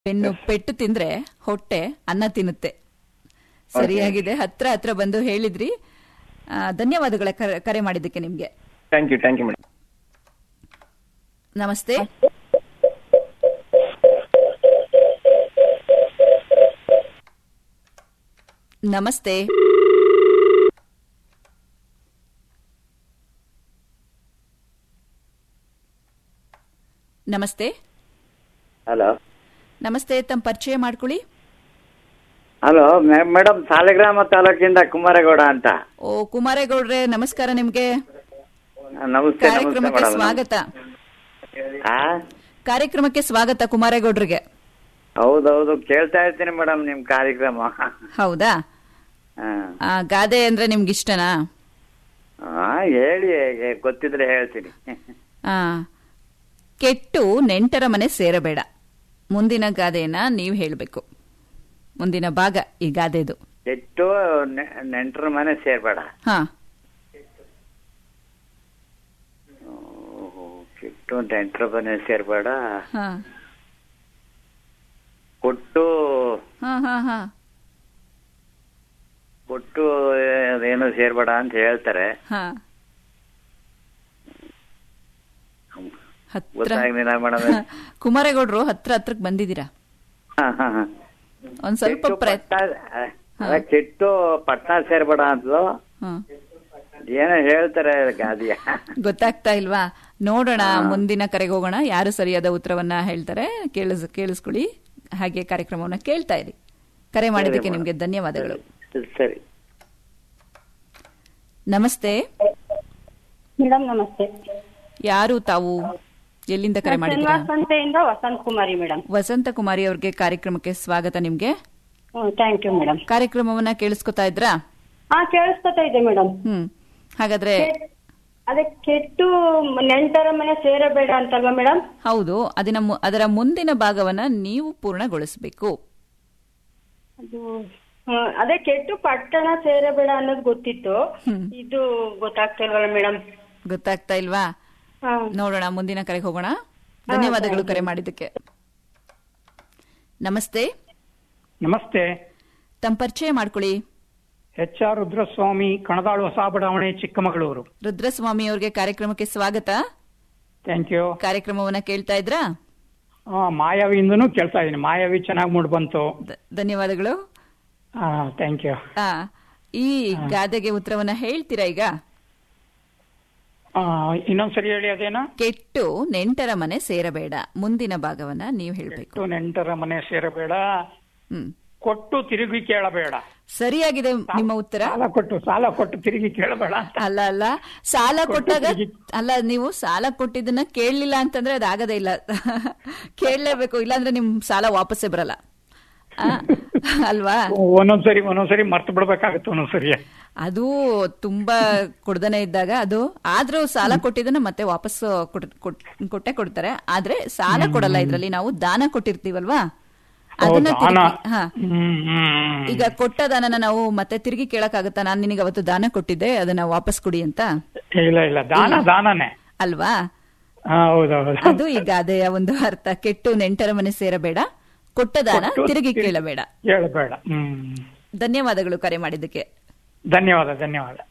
ಬೆನ್ನು ಪೆಟ್ಟು ತಿಂದ್ರೆ ಹೊಟ್ಟೆ ಅನ್ನ ತಿನ್ನುತ್ತೆ ಸರಿಯಾಗಿದೆ ಹತ್ರ ಹತ್ರ ಬಂದು ಹೇಳಿದ್ರಿ ಆ, ಧನ್ಯವಾದಗಳ ಕರೆ- ಕರೆ ಮಾಡಿದ್ದಕ್ಕೆ ನಿಮ್ಗೆ thank you thank you madam ನಮಸ್ತೆ ನಮಸ್ತೆ ನಮಸ್ತೆ ಹಲೋ ನಮಸ್ತೆ ತಮ್ಮ ಪರಿಚಯ ಮಾಡ್ಕೊಳ್ಳಿ ಹಲೋ ಮೇಡಮ್ ಸಾಲಿಗ್ರಾಮ ತಾಲೂಕಿಂದ ಕುಮಾರೇಗೌಡ ಅಂತ ಓ ಕುಮಾರೇಗೌಡ್ರೆ ನಮಸ್ಕಾರ ನಿಮ್ಗೆ ನಮಸ್ತೆ ನಮಸ್ತೆ ಕಾರ್ಯಕ್ರಮಕ್ಕೆ ಮೇಡಮ್ ಸ್ವಾಗತ ಆ ಕಾರ್ಯಕ್ರಮಕ್ಕೆ ಸ್ವಾಗತ ಕುಮಾರೇಗೌಡ್ರಿಗೆ ಹೌದೌದು ಕೇಳ್ತಾ ಇರ್ತೀನಿ ಮೇಡಮ್ ನಿಮ್ ಕಾರ್ಯಕ್ರಮ ಹೌದಾ ಹಾ. ಆ, ಗಾದೆ ಅಂದ್ರೆ ನಿಮ್ಗೆ ಇಷ್ಟನಾ ಆ, ಹೇಳಿ ಹೇಗೆ ಗೊತ್ತಿದ್ರೆ ಹೇಳ್ತೀನಿ ಆ, ಕೆಟ್ಟು ನೆಂಟರ ಮನೆ ಸೇರಬೇಡ ಮುಂದಿನ ಗಾದೆಯನ್ನ ನೀವು ಹೇಳಬೇಕು ಮುಂದಿನ ಭಾಗ ಈ ಗಾದೆದು ಕೆಟ್ಟು ನೆ- ನೆಂಟ್ರ ಮನೆ ಸೇರ್ಬೇಡ ಹಾ ಓಹೋ, ಕೆಟ್ಟು ನೆಂಟ್ರ ಮನೆ ಸೇರ್ಬೇಡ ಹಾ ಕೊಟ್ಟು ಹಾ ಹಾ ಹಾ ಕೊಟ್ಟು ಏನು ಸೇರ್ಬೇಡ ಅಂತ ಹೇಳ್ತಾರೆ ಹಾ ಹತ್ರ ಗೊತ್ತಾಗ್ಲಿಲ್ಲ ಮೇಡಮ್ ಕುಮಾರೇಗೌಡ್ರು ಹತ್ರ ಹತ್ರಕ್ ಬಂದಿದ್ದೀರಾ ಒಂದ್ ಸ್ವಲ್ಪ ಪ್ರಯತ್ನ ಅದ ಕೆಟ್ಟು ಪಟ್ನಾ ಸೇರ್ಬೇಡ ಅಂತಲೋ ಹಾ ಏನೋ ಹೇಳ್ತಾರೆ ಗಾದಿಯ ಗೊತ್ತಾಗ್ತಾ ಇಲ್ವಾ ನೋಡೋಣ ಮುಂದಿನ ಕರೆಗೆ ಹೋಗೋಣ ಯಾರು ಸರಿಯಾದ ಉತ್ತರವನ್ನ ಹೇಳ್ತಾರೆ ಕೇಳಿಸ್ ಕೇಳಿಸ್ಕೊಳ್ಳಿ ಹಾಗೆ ಕಾರ್ಯಕ್ರಮವನ್ನ ಕೇಳ್ತಾ ಇರಿ ಕರೆ ಮಾಡಿದ್ದಕ್ಕೆ ನಿಮ್ಗೆ ಧನ್ಯವಾದಗಳು ಸರಿ ನಮಸ್ತೆ ಮೇಡಮ್ ನಮಸ್ತೆ ಯಾರು ತಾವು ಎಲ್ಲಿಂದ ಕರೆ ಮಾಡಿದ್ದೀರಾ ಸಂತೆಯಿಂದ ವಸಂತ್ ಕುಮಾರಿ ಮೇಡಮ್ ವಸಂತ ಕುಮಾರಿ ಅವ್ರಿಗೆ ಕಾರ್ಯಕ್ರಮಕ್ಕೆ ಸ್ವಾಗತ ನಿಮ್ಗೆ ಥ್ಯಾಂಕ್ ಯು ಮೇಡಮ್ ಕಾರ್ಯಕ್ರಮವನ್ನ ಕೇಳಿಸ್ಕೊತಾ ಇದ್ರಾ ಹಾ ಕೇಳಿಸ್ಕೊತಾ ಇದೆ ಮೇಡಮ್ ಹ್ಮ್ ಹಾಗಾದ್ರೆ ಅದೇ ಕೆಟ್ಟು ನೆಂಟರ ಮನೆ ಸೇರಬೇಡ ಅಂತಲ್ವಾ ಮೇಡಮ್ ಹೌದು ಅದನ್ನ ಮು- ಅದರ ಮುಂದಿನ ಭಾಗವನ್ನ ನೀವು ಪೂರ್ಣಗೊಳಿಸಬೇಕು ಅದು ಆ, ಅದೇ ಕೆಟ್ಟು ಪಟ್ಟಣ ಸೇರಬೇಡ ಅನ್ನೋದು ಗೊತ್ತಿತ್ತು ಹ್ಮ್. ಇದು ಗೊತ್ತಾಗ್ತಾ ಇಲ್ವಲ್ಲ ಮೇಡಮ್ ಗೊತ್ತಾಗ್ತಾ ಇಲ್ವಾ ಹಾ ನೋಡೋಣ ಮುಂದಿನ ಕರೆಗೆ ಹೋಗೋಣ ಧನ್ಯವಾದಗಳು ಕರೆ ಮಾಡಿದ್ದಕ್ಕೆ ನಮಸ್ತೆ ನಮಸ್ತೆ ತಮ್ಮ ಪರಿಚಯ ಮಾಡ್ಕೊಳ್ಳಿ ಎಚ್ ಆರ್ ರುದ್ರಸ್ವಾಮಿ ಕಣದಾಳು ಹೊಸ ಬಡಾವಣೆ ಚಿಕ್ಕಮಗಳೂರು ರುದ್ರಸ್ವಾಮಿ ಅವ್ರಿಗೆ ಕಾರ್ಯಕ್ರಮಕ್ಕೆ ಸ್ವಾಗತ ಥ್ಯಾಂಕ್ ಯು ಕಾರ್ಯಕ್ರಮವನ್ನ ಕೇಳ್ತಾ ಇದ್ರಾ ಮಾಯಾವಿಯಿಂದನೂ ಕೇಳ್ತಾ ಇದ್ದೀನಿ ಮಾಯಾವಿ ಚೆನ್ನಾಗಿ ಮೂಡ್ ಬಂತು ಧ- ಧನ್ಯವಾದಗಳು ಥ್ಯಾಂಕ್ ಯು ಆ ಈ ಗಾದೆಗೆ ಉತ್ತರವನ್ನ ಹೇಳ್ತೀರಾ ಈಗ ಇನ್ನೊಂದ್ಸರಿ ಹೇಳಿ ಅದೇನಾ ಕೆಟ್ಟು ನೆಂಟರ ಮನೆ ಸೇರಬೇಡ ಮುಂದಿನ ಭಾಗವನ್ನ ನೀವು ಹೇಳ್ಬೇಕು ಕೊಟ್ಟು ನೆಂಟರ ಮನೆ ಸೇರಬೇಡ ಹ್ಮ್ ಕೊಟ್ಟು ತಿರುಗಿ ಕೇಳಬೇಡ ಸರಿಯಾಗಿದೆ ನಿಮ್ಮ ಉತ್ತರ ಸಾಲ ಕೊಟ್ಟು ಸಾಲ ಕೊಟ್ಟು ತಿರುಗಿ ಕೇಳಬೇಡ ಅಂತ ಅಲ್ಲ ಅಲ್ಲ ಸಾಲ ಕೊಟ್ಟು ಕೊಟ್ಟಾಗ ತಿರುಗಿ- ಅಲ್ಲ ನೀವು ಸಾಲ ಕೊಟ್ಟಿದ್ದನ್ನ ಕೇಳಲಿಲ್ಲ ಅಂತಂದ್ರೆ ಅದಾಗದೇ ಇಲ್ಲ ಕೇಳಲೇಬೇಕು ಇಲ್ಲಾಂದ್ರೆ ನಿಮ್ ಸಾಲ ವಾಪಸ್ಸೇ ಬರಲ್ಲ ಆ, ಅಲ್ವಾ ಒಂದೊಂದ್ಸರಿ ಒಂದೊಂದ್ಸರಿ ಮರ್ತು ಬಿಡ್ಬೇಕಾಗತ್ತೆ ಒಂದೊಂದ್ಸರಿ ಅದು ತುಂಬಾ ಕೊಡ್ದನೆ ಇದ್ದಾಗ ಅದು ಆದ್ರೂ ಸಾಲ ಕೊಟ್ಟಿದ್ದನ್ನ ಮತ್ತೆ ವಾಪಸ್ ಕೊಡ್- ಕೊಟ್- ಕೊಟ್ಟೆ ಕೊಡ್ತಾರೆ ಆದ್ರೆ ಸಾಲ ಕೊಡಲ್ಲ ಇದ್ರಲ್ಲಿ ನಾವು ದಾನ ಕೊಟ್ಟಿರ್ತೀವಲ್ವಾ ಅದನ್ನ ಓ, ದಾನ. ತಿರುಗಿ- ಹಾ ಹ್ಮ್ ಹ್ಮ್ ಈಗ ಕೊಟ್ಟ ದಾನನ ನಾವು ಮತ್ತೆ ತಿರುಗಿ ಕೇಳಕ್ಕಾಗತ್ತಾ ನಾನ್ ನಿನಗೆ ಅವತ್ತು ದಾನ ಕೊಟ್ಟಿದ್ದೆ ಅದನ್ನ ವಾಪಸ್ ಕೊಡಿ ಅಂತ ಇಲ್ಲ ಇಲ್ಲ ದಾನ ದಾನನೇ ಅಲ್ವಾ ಹಾ ಹೌದೌದು ಅದು ಈ ಗಾದೆಯ ಒಂದು ಅರ್ಥ ಕೆಟ್ಟು ನೆಂಟರ ಮನೆ ಸೇರಬೇಡ ಕೊಟ್ಟ ದಾನ ಕೊಟ್ಟು ತಿರುಗಿ ತಿರುಗಿ- ಕೇಳಬೇಡ ಕೇಳಬೇಡ ಹ್ಮ್ ಧನ್ಯವಾದಗಳು ಕರೆ ಮಾಡಿದ್ದಕ್ಕೆ ಧನ್ಯವಾದ ಧನ್ಯವಾದ